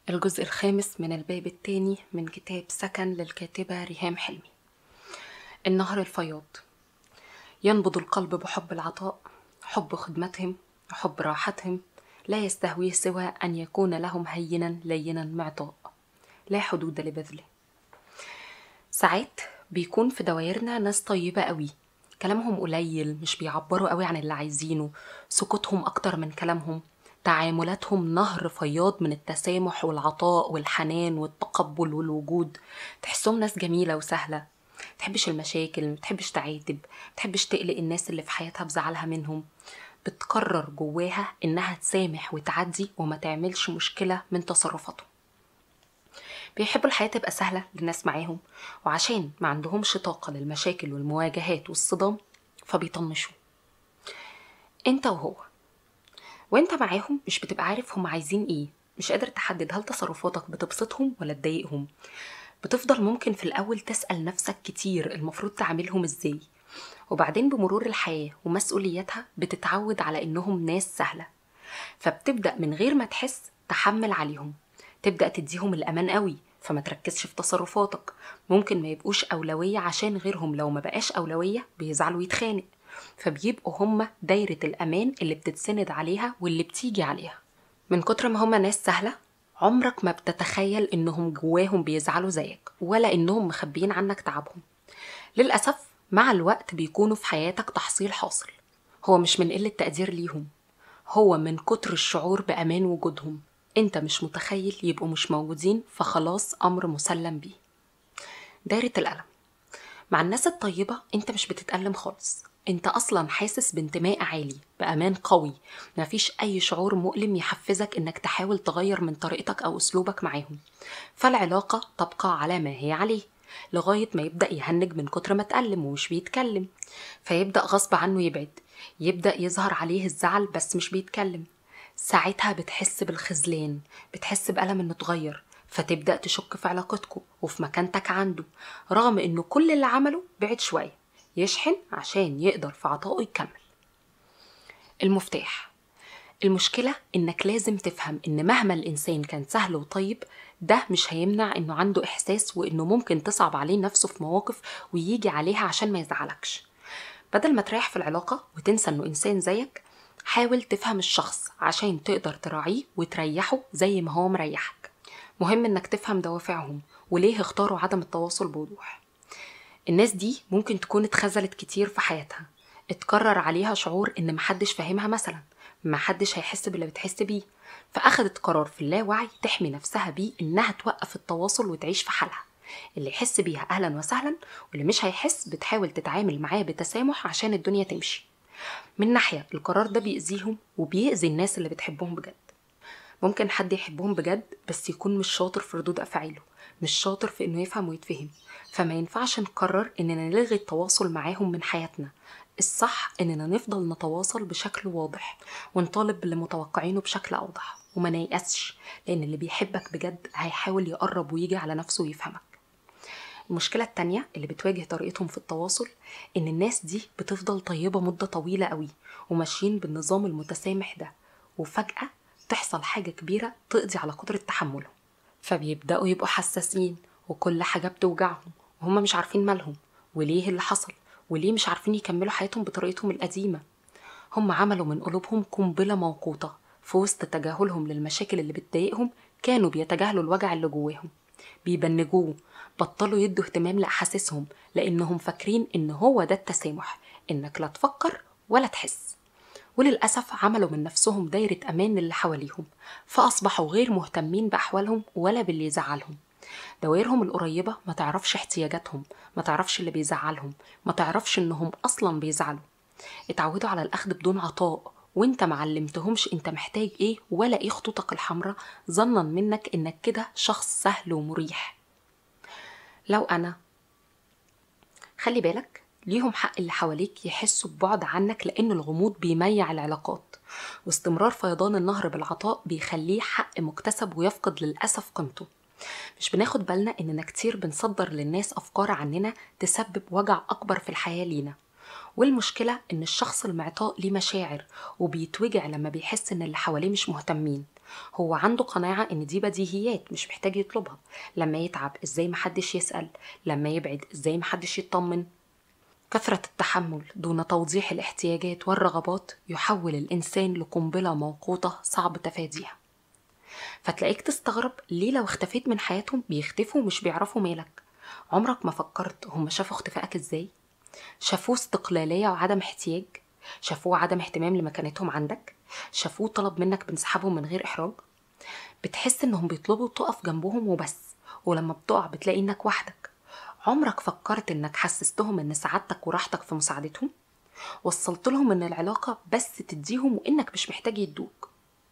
الجزء الخامس من الباب الثاني من كتاب سكن للكاتبة ريهام حلمي النهر الفياض ينبض القلب بحب العطاء حب خدمتهم وحب راحتهم لا يستهويه سوى أن يكون لهم هينا لينا معطاء لا حدود لبذله ساعات بيكون في دوايرنا ناس طيبة قوي كلامهم قليل مش بيعبروا قوي عن اللي عايزينه سكوتهم أكتر من كلامهم تعاملاتهم نهر فياض من التسامح والعطاء والحنان والتقبل والوجود تحسهم ناس جميلة وسهلة تحبش المشاكل متحبش تعاتب متحبش تقلق الناس اللي في حياتها بزعلها منهم بتقرر جواها إنها تسامح وتعدي وما تعملش مشكلة من تصرفاتهم بيحبوا الحياة تبقى سهلة للناس معاهم وعشان ما عندهمش طاقة للمشاكل والمواجهات والصدام فبيطنشوا انت وهو وانت معاهم مش بتبقى عارف هم عايزين ايه مش قادر تحدد هل تصرفاتك بتبسطهم ولا تضايقهم بتفضل ممكن في الأول تسأل نفسك كتير المفروض تعاملهم ازاي وبعدين بمرور الحياة ومسؤولياتها بتتعود على إنهم ناس سهلة فبتبدأ من غير ما تحس تحمل عليهم تبدأ تديهم الأمان قوي فما تركزش في تصرفاتك ممكن ما يبقوش أولوية عشان غيرهم لو ما بقاش أولوية بيزعلوا يتخانق فبيبقوا هما دايرة الأمان اللي بتتسند عليها واللي بتيجي عليها من كتر ما هما ناس سهلة عمرك ما بتتخيل إنهم جواهم بيزعلوا زيك ولا إنهم مخبيين عنك تعبهم للأسف مع الوقت بيكونوا في حياتك تحصيل حاصل هو مش من قلة تقدير ليهم هو من كتر الشعور بأمان وجودهم انت مش متخيل يبقوا مش موجودين فخلاص أمر مسلم بيه دايرة الألم مع الناس الطيبة انت مش بتتألم خالص انت اصلا حاسس بانتماء عالي بامان قوي مفيش اي شعور مؤلم يحفزك انك تحاول تغير من طريقتك او اسلوبك معاهم فالعلاقه تبقى على ما هي عليه لغايه ما يبدا يهنج من كتر ما اتألم ومش بيتكلم فيبدا غصب عنه يبعد يبدا يظهر عليه الزعل بس مش بيتكلم ساعتها بتحس بالخذلان بتحس بألم انه اتغير فتبدأ تشك في علاقتكم وفي مكانتك عنده رغم انه كل اللي عمله بعد شويه يشحن عشان يقدر في عطائه يكمل المفتاح المشكلة إنك لازم تفهم إن مهما الإنسان كان سهل وطيب ده مش هيمنع إنه عنده إحساس وإنه ممكن تصعب عليه نفسه في مواقف ويجي عليها عشان ما يزعلكش بدل ما تريح في العلاقة وتنسى إنه إنسان زيك حاول تفهم الشخص عشان تقدر تراعيه وتريحه زي ما هو مريحك مهم إنك تفهم دوافعهم وليه اختاروا عدم التواصل بوضوح الناس دي ممكن تكون اتخذلت كتير في حياتها اتكرر عليها شعور ان محدش فاهمها مثلا محدش هيحس باللي بتحس بيه فاخدت قرار في اللاوعي تحمي نفسها بيه انها توقف التواصل وتعيش في حالها اللي يحس بيها اهلا وسهلا واللي مش هيحس بتحاول تتعامل معاه بتسامح عشان الدنيا تمشي من ناحية القرار ده بيأذيهم وبيأذي الناس اللي بتحبهم بجد ممكن حد يحبهم بجد بس يكون مش شاطر في ردود أفعاله مش شاطر في إنه يفهم ويتفهم فما ينفعش نقرر إننا نلغي التواصل معاهم من حياتنا الصح إننا نفضل نتواصل بشكل واضح ونطالب باللي متوقعينه بشكل أوضح وما نيأسش لأن اللي بيحبك بجد هيحاول يقرب ويجي على نفسه ويفهمك المشكلة التانية اللي بتواجه طريقتهم في التواصل إن الناس دي بتفضل طيبة مدة طويلة قوي وماشيين بالنظام المتسامح ده وفجأة تحصل حاجة كبيرة تقضي على قدرة تحملهم فبيبدأوا يبقوا حساسين وكل حاجة بتوجعهم وهم مش عارفين مالهم وليه اللي حصل وليه مش عارفين يكملوا حياتهم بطريقتهم القديمة هم عملوا من قلوبهم قنبلة موقوتة في وسط تجاهلهم للمشاكل اللي بتضايقهم كانوا بيتجاهلوا الوجع اللي جواهم بيبنجوه بطلوا يدوا اهتمام لأحاسيسهم لأنهم فاكرين إن هو ده التسامح إنك لا تفكر ولا تحس وللأسف عملوا من نفسهم دايرة أمان للي حواليهم فأصبحوا غير مهتمين بأحوالهم ولا باللي يزعلهم دوائرهم القريبة ما تعرفش احتياجاتهم ما تعرفش اللي بيزعلهم ما تعرفش إنهم أصلا بيزعلوا اتعودوا على الأخذ بدون عطاء وانت معلمتهمش انت محتاج ايه ولا ايه خطوطك الحمراء ظنا منك انك كده شخص سهل ومريح لو انا خلي بالك ليهم حق اللي حواليك يحسوا ببعد عنك لان الغموض بيميع العلاقات واستمرار فيضان النهر بالعطاء بيخليه حق مكتسب ويفقد للاسف قيمته مش بناخد بالنا اننا كتير بنصدر للناس افكار عننا تسبب وجع اكبر في الحياه لينا والمشكلة إن الشخص المعطاء ليه مشاعر وبيتوجع لما بيحس إن اللي حواليه مش مهتمين هو عنده قناعة إن دي بديهيات مش محتاج يطلبها لما يتعب إزاي محدش يسأل لما يبعد إزاي محدش يطمن كثرة التحمل دون توضيح الاحتياجات والرغبات يحول الإنسان لقنبلة موقوتة صعب تفاديها فتلاقيك تستغرب ليه لو اختفيت من حياتهم بيختفوا ومش بيعرفوا مالك عمرك ما فكرت هم شافوا اختفائك ازاي شافوه استقلالية وعدم احتياج شافوه عدم اهتمام لمكانتهم عندك شافوه طلب منك بانسحابهم من غير إحراج بتحس إنهم بيطلبوا تقف جنبهم وبس ولما بتقع بتلاقي إنك وحدك عمرك فكرت إنك حسستهم إن سعادتك وراحتك في مساعدتهم وصلت لهم إن العلاقة بس تديهم وإنك مش محتاج يدوك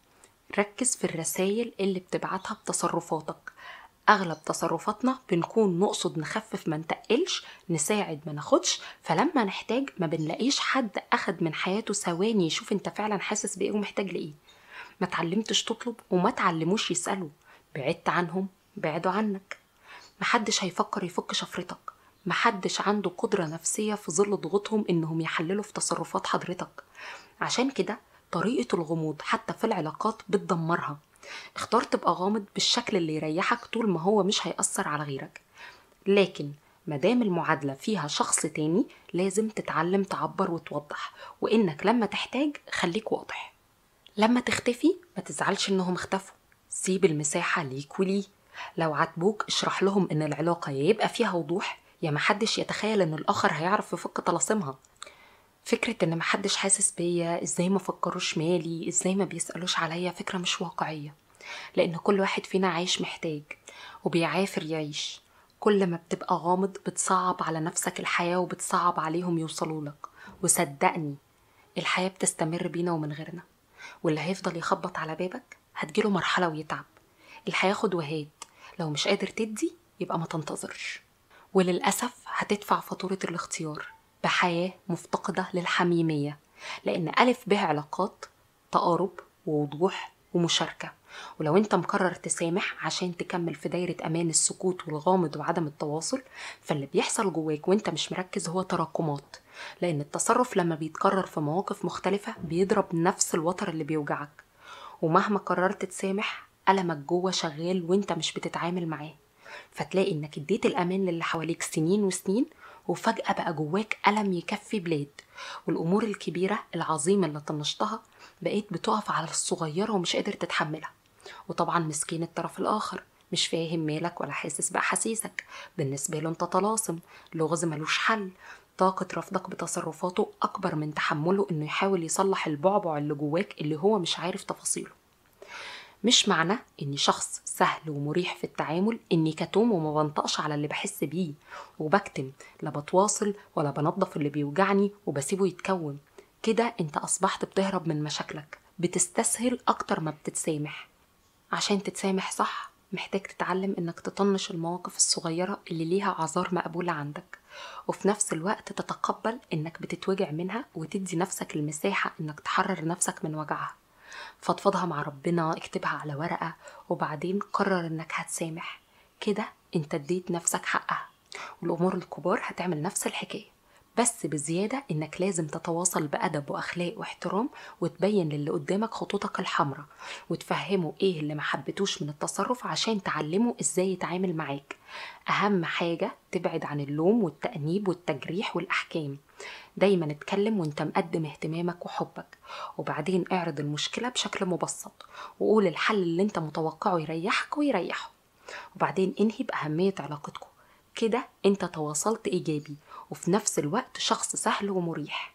ركز في الرسائل اللي بتبعتها بتصرفاتك اغلب تصرفاتنا بنكون نقصد نخفف ما نتقلش نساعد ما ناخدش فلما نحتاج ما بنلاقيش حد اخد من حياته ثواني يشوف انت فعلا حاسس بايه ومحتاج لايه ما تعلمتش تطلب وما تعلموش يسالوا بعدت عنهم بعدوا عنك محدش هيفكر يفك شفرتك محدش عنده قدرة نفسية في ظل ضغوطهم إنهم يحللوا في تصرفات حضرتك عشان كده طريقة الغموض حتى في العلاقات بتدمرها اختار تبقى غامض بالشكل اللي يريحك طول ما هو مش هيأثر على غيرك لكن مادام المعادلة فيها شخص تاني لازم تتعلم تعبر وتوضح وإنك لما تحتاج خليك واضح لما تختفي ما تزعلش إنهم اختفوا سيب المساحة ليك وليه لو عاتبوك اشرح لهم إن العلاقة يا يبقى فيها وضوح يا محدش يتخيل إن الآخر هيعرف يفك طلاسمها فكرة إن محدش حاسس بيا إزاي ما فكروش مالي إزاي ما بيسألوش عليا فكرة مش واقعية لأن كل واحد فينا عايش محتاج وبيعافر يعيش كل ما بتبقى غامض بتصعب على نفسك الحياة وبتصعب عليهم يوصلوا لك وصدقني الحياة بتستمر بينا ومن غيرنا واللي هيفضل يخبط على بابك هتجيله مرحلة ويتعب الحياة خد وهات لو مش قادر تدي يبقى ما تنتظرش وللأسف هتدفع فاتورة الاختيار بحياة مفتقدة للحميمية لأن ألف به علاقات تقارب ووضوح ومشاركة ولو انت مقرر تسامح عشان تكمل في دايرة أمان السكوت والغامض وعدم التواصل فاللي بيحصل جواك وانت مش مركز هو تراكمات لأن التصرف لما بيتكرر في مواقف مختلفة بيضرب نفس الوتر اللي بيوجعك ومهما قررت تسامح ألمك جوه شغال وانت مش بتتعامل معاه فتلاقي انك اديت الأمان للي حواليك سنين وسنين وفجأة بقى جواك ألم يكفي بلاد والأمور الكبيرة العظيمة اللي طنشتها بقيت بتقف على الصغيرة ومش قادر تتحملها وطبعا مسكين الطرف الآخر مش فاهم مالك ولا حاسس بأحاسيسك بالنسبة له انت طلاسم لغز ملوش حل طاقة رفضك بتصرفاته أكبر من تحمله إنه يحاول يصلح البعبع اللي جواك اللي هو مش عارف تفاصيله مش معنى اني شخص سهل ومريح في التعامل اني كتوم وما بنطقش على اللي بحس بيه وبكتم لا بتواصل ولا بنظف اللي بيوجعني وبسيبه يتكون كده انت اصبحت بتهرب من مشاكلك بتستسهل اكتر ما بتتسامح عشان تتسامح صح محتاج تتعلم انك تطنش المواقف الصغيرة اللي ليها اعذار مقبولة عندك وفي نفس الوقت تتقبل انك بتتوجع منها وتدي نفسك المساحة انك تحرر نفسك من وجعها فضفضها مع ربنا اكتبها على ورقة وبعدين قرر انك هتسامح كده انت اديت نفسك حقها والامور الكبار هتعمل نفس الحكاية بس بزيادة انك لازم تتواصل بأدب واخلاق واحترام وتبين للي قدامك خطوطك الحمراء وتفهمه ايه اللي ما حبيتوش من التصرف عشان تعلمه ازاي يتعامل معاك اهم حاجة تبعد عن اللوم والتأنيب والتجريح والاحكام دايما اتكلم وانت مقدم اهتمامك وحبك وبعدين اعرض المشكلة بشكل مبسط وقول الحل اللي انت متوقعه يريحك ويريحه وبعدين انهي بأهمية علاقتكم كده انت تواصلت ايجابي وفي نفس الوقت شخص سهل ومريح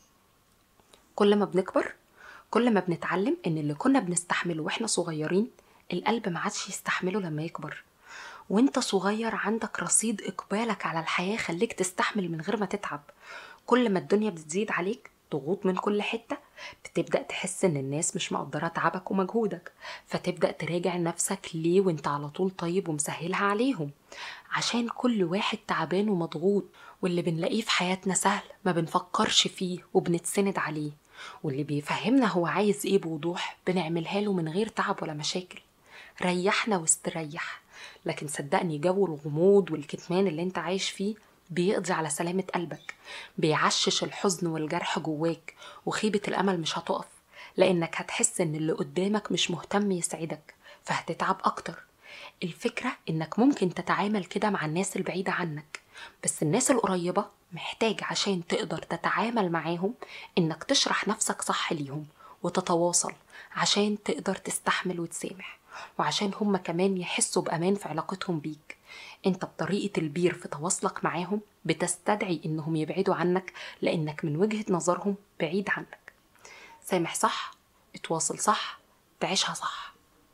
كل ما بنكبر كل ما بنتعلم ان اللي كنا بنستحمله واحنا صغيرين القلب ما عادش يستحمله لما يكبر وانت صغير عندك رصيد اقبالك على الحياة خليك تستحمل من غير ما تتعب كل ما الدنيا بتزيد عليك ضغوط من كل حتة بتبدأ تحس إن الناس مش مقدرة تعبك ومجهودك فتبدأ تراجع نفسك ليه وانت على طول طيب ومسهلها عليهم عشان كل واحد تعبان ومضغوط واللي بنلاقيه في حياتنا سهل ما بنفكرش فيه وبنتسند عليه واللي بيفهمنا هو عايز ايه بوضوح بنعملها له من غير تعب ولا مشاكل ريحنا واستريح لكن صدقني جو الغموض والكتمان اللي انت عايش فيه بيقضي على سلامة قلبك بيعشش الحزن والجرح جواك وخيبة الأمل مش هتقف لأنك هتحس إن اللي قدامك مش مهتم يسعدك فهتتعب أكتر الفكرة إنك ممكن تتعامل كده مع الناس البعيدة عنك بس الناس القريبة محتاج عشان تقدر تتعامل معاهم إنك تشرح نفسك صح ليهم وتتواصل عشان تقدر تستحمل وتسامح وعشان هما كمان يحسوا بأمان في علاقتهم بيك انت بطريقة البير في تواصلك معاهم بتستدعي انهم يبعدوا عنك لانك من وجهة نظرهم بعيد عنك سامح صح اتواصل صح تعيشها صح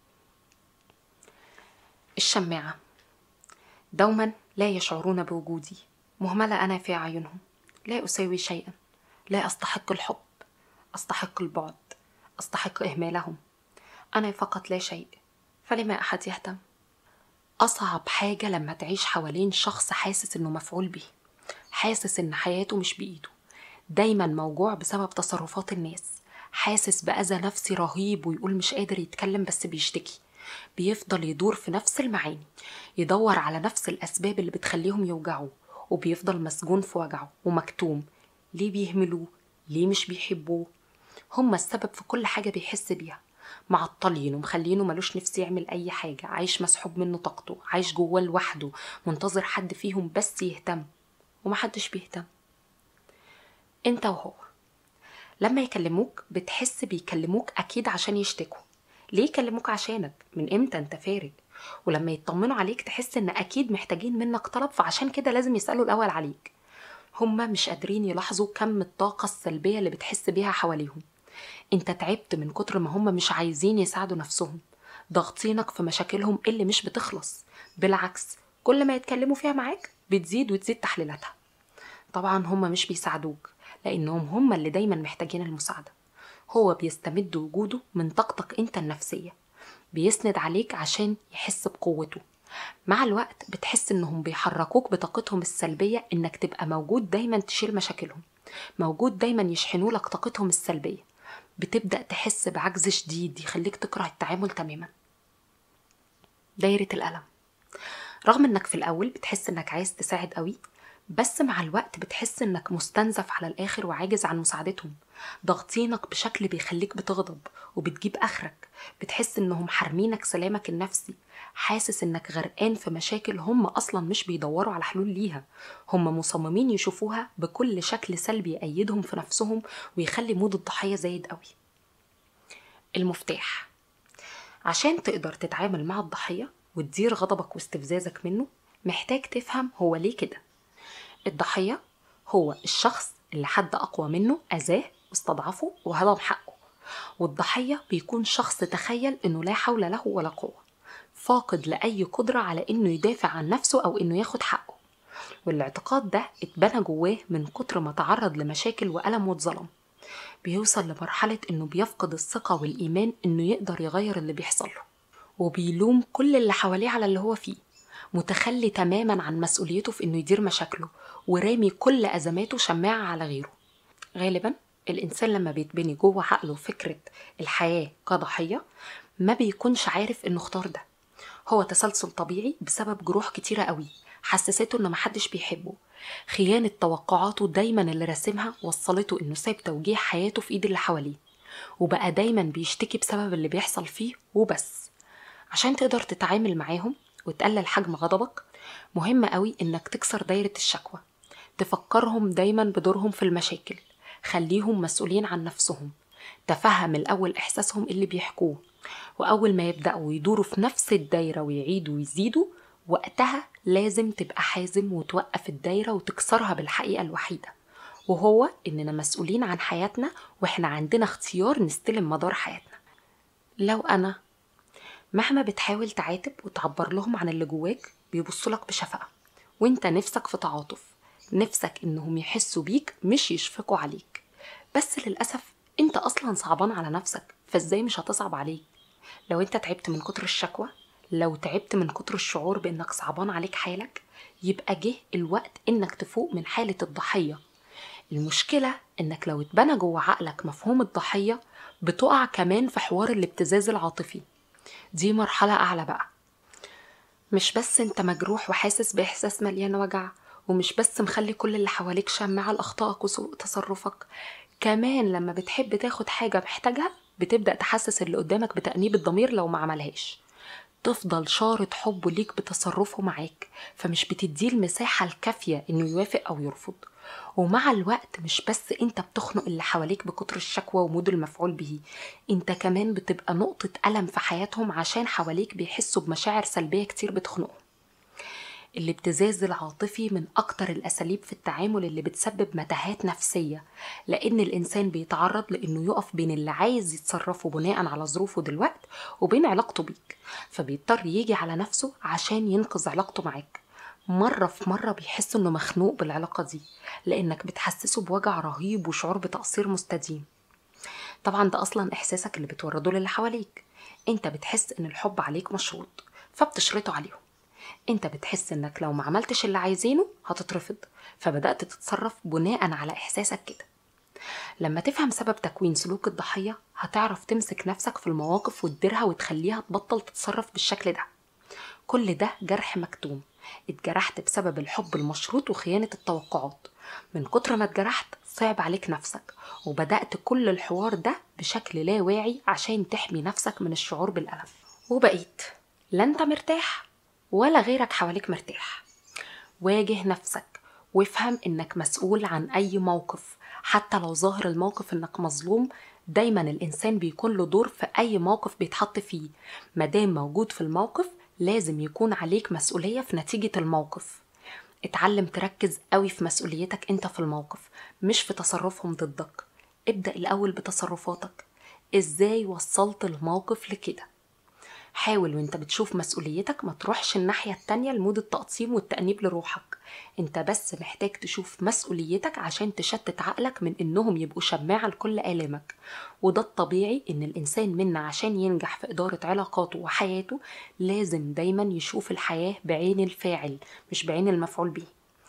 الشماعة دوما لا يشعرون بوجودي مهملة أنا في أعينهم لا أساوي شيئا لا أستحق الحب أستحق البعد أستحق إهمالهم أنا فقط لا شيء فلما أحد يهتم أصعب حاجة لما تعيش حوالين شخص حاسس إنه مفعول به حاسس إن حياته مش بإيده دايما موجوع بسبب تصرفات الناس حاسس بأذى نفسي رهيب ويقول مش قادر يتكلم بس بيشتكي بيفضل يدور في نفس المعاني يدور على نفس الأسباب اللي بتخليهم يوجعوه وبيفضل مسجون في وجعه ومكتوم ليه بيهملوه ليه مش بيحبوه هما السبب في كل حاجة بيحس بيها معطلين ومخلينه ملوش نفس يعمل أي حاجة عايش مسحوب منه طاقته عايش جواه لوحده منتظر حد فيهم بس يهتم ومحدش بيهتم انت وهو لما يكلموك بتحس بيكلموك أكيد عشان يشتكوا ليه يكلموك عشانك من امتى انت فارق ولما يطمنوا عليك تحس ان اكيد محتاجين منك طلب فعشان كده لازم يسالوا الاول عليك هما مش قادرين يلاحظوا كم الطاقه السلبيه اللي بتحس بيها حواليهم انت تعبت من كتر ما هما مش عايزين يساعدوا نفسهم ضاغطينك في مشاكلهم اللي مش بتخلص بالعكس كل ما يتكلموا فيها معاك بتزيد وتزيد تحليلاتها طبعا هما مش بيساعدوك لانهم هما اللي دايما محتاجين المساعده هو بيستمد وجوده من طاقتك انت النفسيه بيسند عليك عشان يحس بقوته مع الوقت بتحس انهم بيحركوك بطاقتهم السلبيه انك تبقى موجود دايما تشيل مشاكلهم موجود دايما يشحنوا لك طاقتهم السلبيه بتبدا تحس بعجز شديد يخليك تكره التعامل تماما دايره الالم رغم انك في الاول بتحس انك عايز تساعد قوي بس مع الوقت بتحس انك مستنزف على الاخر وعاجز عن مساعدتهم ضاغطينك بشكل بيخليك بتغضب وبتجيب اخرك بتحس انهم حارمينك سلامك النفسي حاسس انك غرقان في مشاكل هم اصلا مش بيدوروا على حلول ليها هم مصممين يشوفوها بكل شكل سلبي يأيدهم في نفسهم ويخلي مود الضحية زايد قوي المفتاح عشان تقدر تتعامل مع الضحية وتدير غضبك واستفزازك منه محتاج تفهم هو ليه كده الضحية هو الشخص اللي حد أقوى منه أذاه واستضعفه وهضم حقه والضحية بيكون شخص تخيل إنه لا حول له ولا قوة فاقد لأي قدرة على إنه يدافع عن نفسه أو إنه ياخد حقه والاعتقاد ده اتبنى جواه من كتر ما تعرض لمشاكل وألم واتظلم بيوصل لمرحلة إنه بيفقد الثقة والإيمان إنه يقدر يغير اللي بيحصل له وبيلوم كل اللي حواليه على اللي هو فيه متخلي تماما عن مسؤوليته في إنه يدير مشاكله ورامي كل أزماته شماعة على غيره غالبا الإنسان لما بيتبني جوه عقله فكرة الحياة كضحية ما بيكونش عارف إنه اختار ده هو تسلسل طبيعي بسبب جروح كتيرة قوي حسسته إنه محدش بيحبه خيانة توقعاته دايما اللي راسمها وصلته إنه ساب توجيه حياته في إيد اللي حواليه وبقى دايما بيشتكي بسبب اللي بيحصل فيه وبس عشان تقدر تتعامل معاهم وتقلل حجم غضبك مهم قوي إنك تكسر دايرة الشكوى تفكرهم دايما بدورهم في المشاكل خليهم مسؤولين عن نفسهم تفهم الأول إحساسهم اللي بيحكوه وأول ما يبدأوا يدوروا في نفس الدايرة ويعيدوا ويزيدوا وقتها لازم تبقى حازم وتوقف الدايرة وتكسرها بالحقيقة الوحيدة وهو إننا مسؤولين عن حياتنا وإحنا عندنا اختيار نستلم مدار حياتنا لو أنا مهما بتحاول تعاتب وتعبر لهم عن اللي جواك بيبصوا لك بشفقة وانت نفسك في تعاطف نفسك انهم يحسوا بيك مش يشفقوا عليك بس للأسف انت اصلا صعبان على نفسك فازاي مش هتصعب عليك لو انت تعبت من كتر الشكوى لو تعبت من كتر الشعور بانك صعبان عليك حالك يبقى جه الوقت انك تفوق من حالة الضحية المشكلة انك لو اتبنى جوه عقلك مفهوم الضحية بتقع كمان في حوار الابتزاز العاطفي دي مرحلة أعلى بقى مش بس انت مجروح وحاسس بإحساس مليان وجع ومش بس مخلي كل اللي حواليك شامع على أخطائك وسوء تصرفك كمان لما بتحب تاخد حاجة محتاجها بتبدأ تحسس اللي قدامك بتأنيب الضمير لو ما عملهاش تفضل شارط حبه ليك بتصرفه معاك فمش بتديه المساحة الكافية إنه يوافق أو يرفض ومع الوقت مش بس انت بتخنق اللي حواليك بكتر الشكوى ومود المفعول به انت كمان بتبقى نقطة ألم في حياتهم عشان حواليك بيحسوا بمشاعر سلبية كتير بتخنقهم الابتزاز العاطفي من أكتر الأساليب في التعامل اللي بتسبب متاهات نفسية لأن الإنسان بيتعرض لأنه يقف بين اللي عايز يتصرفه بناء على ظروفه دلوقت وبين علاقته بيك فبيضطر يجي على نفسه عشان ينقذ علاقته معاك مرة في مرة بيحس إنه مخنوق بالعلاقة دي لأنك بتحسسه بوجع رهيب وشعور بتقصير مستديم طبعا ده أصلا إحساسك اللي بتورده للي حواليك أنت بتحس إن الحب عليك مشروط فبتشرطه عليهم انت بتحس انك لو ما عملتش اللي عايزينه هتترفض فبدأت تتصرف بناء على احساسك كده لما تفهم سبب تكوين سلوك الضحية هتعرف تمسك نفسك في المواقف وتديرها وتخليها تبطل تتصرف بالشكل ده كل ده جرح مكتوم اتجرحت بسبب الحب المشروط وخيانة التوقعات من كتر ما اتجرحت صعب عليك نفسك وبدأت كل الحوار ده بشكل لا واعي عشان تحمي نفسك من الشعور بالألم وبقيت لا انت مرتاح ولا غيرك حواليك مرتاح واجه نفسك وافهم انك مسؤول عن اي موقف حتى لو ظاهر الموقف انك مظلوم دايما الانسان بيكون له دور في اي موقف بيتحط فيه مادام موجود في الموقف لازم يكون عليك مسؤولية في نتيجة الموقف اتعلم تركز قوي في مسؤوليتك انت في الموقف مش في تصرفهم ضدك ابدأ الأول بتصرفاتك ازاي وصلت الموقف لكده حاول وانت بتشوف مسؤوليتك ما تروحش الناحية التانية لمود التقسيم والتأنيب لروحك انت بس محتاج تشوف مسؤوليتك عشان تشتت عقلك من انهم يبقوا شماعة لكل آلامك وده الطبيعي ان الانسان منا عشان ينجح في ادارة علاقاته وحياته لازم دايما يشوف الحياة بعين الفاعل مش بعين المفعول به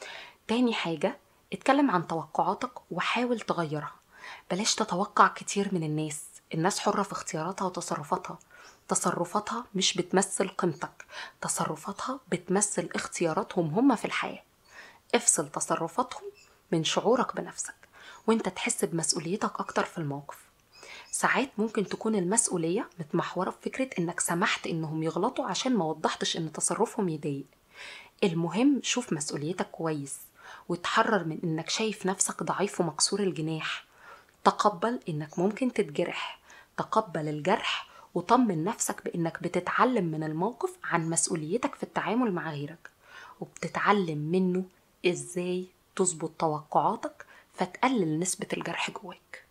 تاني حاجة اتكلم عن توقعاتك وحاول تغيرها بلاش تتوقع كتير من الناس الناس حرة في اختياراتها وتصرفاتها تصرفاتها مش بتمثل قيمتك تصرفاتها بتمثل اختياراتهم هم في الحياة افصل تصرفاتهم من شعورك بنفسك وانت تحس بمسؤوليتك اكتر في الموقف ساعات ممكن تكون المسؤولية متمحورة في فكرة انك سمحت انهم يغلطوا عشان ما وضحتش ان تصرفهم يضايق المهم شوف مسؤوليتك كويس وتحرر من انك شايف نفسك ضعيف ومكسور الجناح تقبل انك ممكن تتجرح تقبل الجرح وطمن نفسك بانك بتتعلم من الموقف عن مسؤوليتك في التعامل مع غيرك وبتتعلم منه ازاي تظبط توقعاتك فتقلل نسبة الجرح جواك